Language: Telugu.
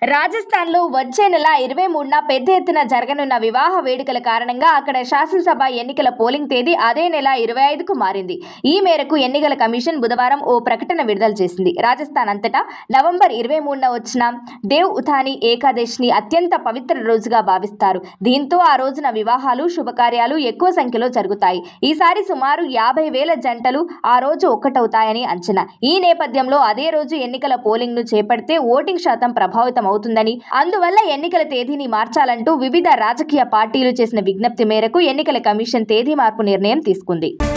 రాజస్థాన్లో వచ్చే నెల ఇరవై మూడున పెద్ద ఎత్తున జరగనున్న వివాహ వేడుకల కారణంగా అక్కడ శాసనసభ ఎన్నికల పోలింగ్ తేదీ అదే నెల ఇరవై ఐదుకు మారింది ఈ మేరకు ఎన్నికల కమిషన్ బుధవారం ఓ ప్రకటన విడుదల చేసింది రాజస్థాన్ అంతటా నవంబర్ ఇరవై మూడున వచ్చిన దేవ్ ఉథాని ఏకాదశిని అత్యంత పవిత్ర రోజుగా భావిస్తారు దీంతో ఆ రోజున వివాహాలు శుభకార్యాలు ఎక్కువ సంఖ్యలో జరుగుతాయి ఈసారి సుమారు యాభై వేల జంటలు ఆ రోజు ఒక్కటవుతాయని అంచనా ఈ నేపథ్యంలో అదే రోజు ఎన్నికల పోలింగ్ ను చేపడితే ఓటింగ్ శాతం ప్రభావితం అవుతుందని అందువల్ల ఎన్నికల తేదీని మార్చాలంటూ వివిధ రాజకీయ పార్టీలు చేసిన విజ్ఞప్తి మేరకు ఎన్నికల కమిషన్ తేదీ మార్పు నిర్ణయం తీసుకుంది